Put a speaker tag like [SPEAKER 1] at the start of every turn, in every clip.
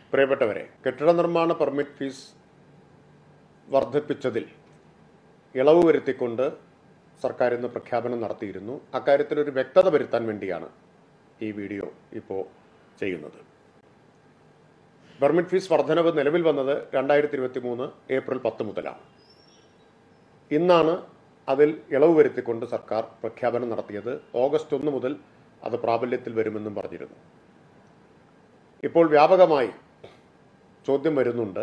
[SPEAKER 1] പ്രിയപ്പെട്ടവരെ കെട്ടിട നിർമ്മാണ പെർമിറ്റ് ഫീസ് വർദ്ധിപ്പിച്ചതിൽ ഇളവ് വരുത്തിക്കൊണ്ട് സർക്കാർ ഇന്ന് പ്രഖ്യാപനം നടത്തിയിരുന്നു അക്കാര്യത്തിൽ ഒരു വ്യക്തത വരുത്താൻ വേണ്ടിയാണ് ഈ വീഡിയോ ഇപ്പോൾ ചെയ്യുന്നത് പെർമിറ്റ് ഫീസ് വർധനവ് നിലവിൽ വന്നത് രണ്ടായിരത്തി ഇരുപത്തി മൂന്ന് ഏപ്രിൽ പത്ത് മുതലാണ് ഇന്നാണ് അതിൽ ഇളവ് വരുത്തിക്കൊണ്ട് സർക്കാർ പ്രഖ്യാപനം നടത്തിയത് ഓഗസ്റ്റ് ഒന്ന് മുതൽ അത് പ്രാബല്യത്തിൽ വരുമെന്നും പറഞ്ഞിരുന്നു ഇപ്പോൾ വ്യാപകമായി ചോദ്യം വരുന്നുണ്ട്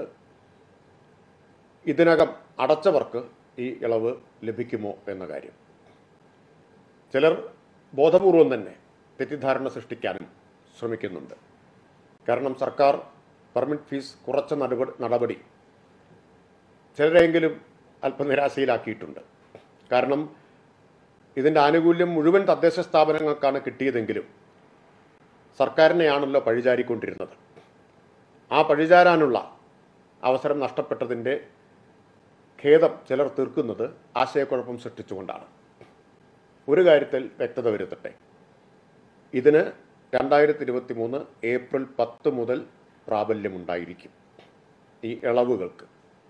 [SPEAKER 1] ഇതിനകം അടച്ചവർക്ക് ഈ ഇളവ് ലഭിക്കുമോ എന്ന കാര്യം ചിലർ ബോധപൂർവം തന്നെ തെറ്റിദ്ധാരണ സൃഷ്ടിക്കാനും ശ്രമിക്കുന്നുണ്ട് കാരണം സർക്കാർ പെർമിറ്റ് ഫീസ് കുറച്ച നടപടി നടപടി ചിലരെങ്കിലും അല്പം നിരാശയിലാക്കിയിട്ടുണ്ട് കാരണം ഇതിൻ്റെ ആനുകൂല്യം മുഴുവൻ തദ്ദേശ സ്ഥാപനങ്ങൾക്കാണ് കിട്ടിയതെങ്കിലും സർക്കാരിനെയാണല്ലോ പഴിചാരിക്കൊണ്ടിരുന്നത് ആ പഴിചാരാനുള്ള അവസരം നഷ്ടപ്പെട്ടതിൻ്റെ ഖേദം ചിലർ തീർക്കുന്നത് ആശയക്കുഴപ്പം സൃഷ്ടിച്ചുകൊണ്ടാണ് ഒരു കാര്യത്തിൽ വ്യക്തത വരുത്തട്ടെ ഇതിന് രണ്ടായിരത്തി ഇരുപത്തി മൂന്ന് ഏപ്രിൽ പത്ത് മുതൽ പ്രാബല്യമുണ്ടായിരിക്കും ഈ ഇളവുകൾക്ക്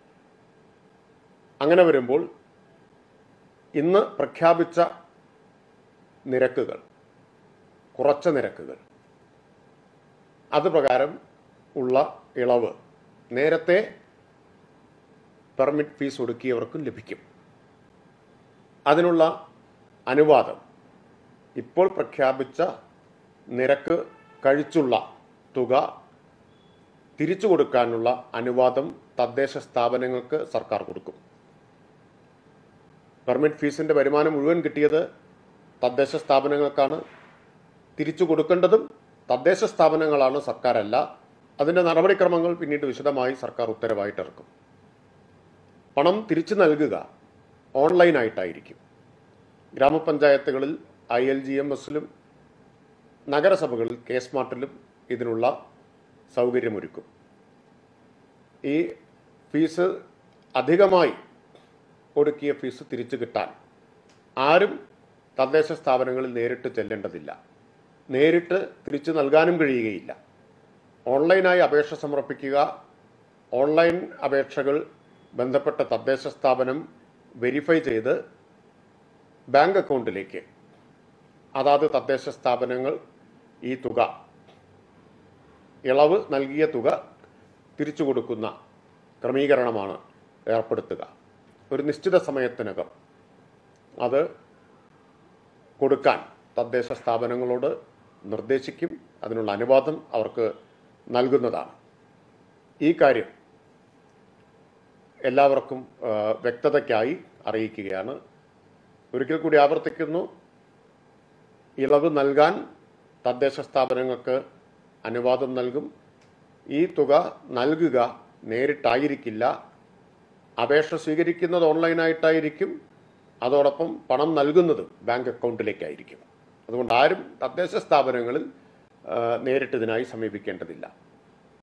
[SPEAKER 1] അങ്ങനെ വരുമ്പോൾ ഇന്ന് പ്രഖ്യാപിച്ച നിരക്കുകൾ കുറച്ച നിരക്കുകൾ അത് പ്രകാരം ഉള്ള ഇളവ് നേരത്തെ പെർമിറ്റ് ഫീസ് ഒടുക്കിയവർക്കും ലഭിക്കും അതിനുള്ള അനുവാദം ഇപ്പോൾ പ്രഖ്യാപിച്ച നിരക്ക് കഴിച്ചുള്ള തുക തിരിച്ചു കൊടുക്കാനുള്ള അനുവാദം തദ്ദേശ സ്ഥാപനങ്ങൾക്ക് സർക്കാർ കൊടുക്കും പെർമിറ്റ് ഫീസിൻ്റെ വരുമാനം മുഴുവൻ കിട്ടിയത് തദ്ദേശ സ്ഥാപനങ്ങൾക്കാണ് തിരിച്ചു കൊടുക്കേണ്ടതും തദ്ദേശ സ്ഥാപനങ്ങളാണ് സർക്കാരല്ല അതിൻ്റെ നടപടിക്രമങ്ങൾ പിന്നീട് വിശദമായി സർക്കാർ ഉത്തരവായിട്ട് ഇറക്കും പണം തിരിച്ചു നൽകുക ഓൺലൈനായിട്ടായിരിക്കും ഗ്രാമപഞ്ചായത്തുകളിൽ ഐ എൽ ജി എം എസിലും നഗരസഭകളിൽ കെ സ്മാർട്ടിലും ഇതിനുള്ള സൗകര്യമൊരുക്കും ഈ ഫീസ് അധികമായി ഒടുക്കിയ ഫീസ് തിരിച്ചു കിട്ടാൻ ആരും തദ്ദേശ സ്ഥാപനങ്ങളിൽ നേരിട്ട് ചെല്ലേണ്ടതില്ല നേരിട്ട് തിരിച്ചു നൽകാനും കഴിയുകയില്ല ഓൺലൈനായി അപേക്ഷ സമർപ്പിക്കുക ഓൺലൈൻ അപേക്ഷകൾ ബന്ധപ്പെട്ട തദ്ദേശ സ്ഥാപനം വെരിഫൈ ചെയ്ത് ബാങ്ക് അക്കൗണ്ടിലേക്ക് അതാത് തദ്ദേശ സ്ഥാപനങ്ങൾ ഈ തുക ഇളവ് നൽകിയ തുക തിരിച്ചു കൊടുക്കുന്ന ക്രമീകരണമാണ് ഏർപ്പെടുത്തുക ഒരു നിശ്ചിത സമയത്തിനകം അത് കൊടുക്കാൻ തദ്ദേശ സ്ഥാപനങ്ങളോട് നിർദ്ദേശിക്കും അതിനുള്ള അനുവാദം അവർക്ക് നൽകുന്നതാണ് ഈ കാര്യം എല്ലാവർക്കും ആ, വ്യക്തതയ്ക്കായി അറിയിക്കുകയാണ് ഒരിക്കൽ കൂടി ആവർത്തിക്കുന്നു ഇളവ് നൽകാൻ തദ്ദേശ സ്ഥാപനങ്ങൾക്ക് അനുവാദം നൽകും ഈ തുക നൽകുക നേരിട്ടായിരിക്കില്ല അപേക്ഷ സ്വീകരിക്കുന്നത് ഓൺലൈനായിട്ടായിരിക്കും അതോടൊപ്പം പണം നൽകുന്നത് ബാങ്ക് അക്കൗണ്ടിലേക്കായിരിക്കും അതുകൊണ്ട് ആരും തദ്ദേശ സ്ഥാപനങ്ങളിൽ ആ, നേരിട്ട് ഇതിനായി സമീപിക്കേണ്ടതില്ല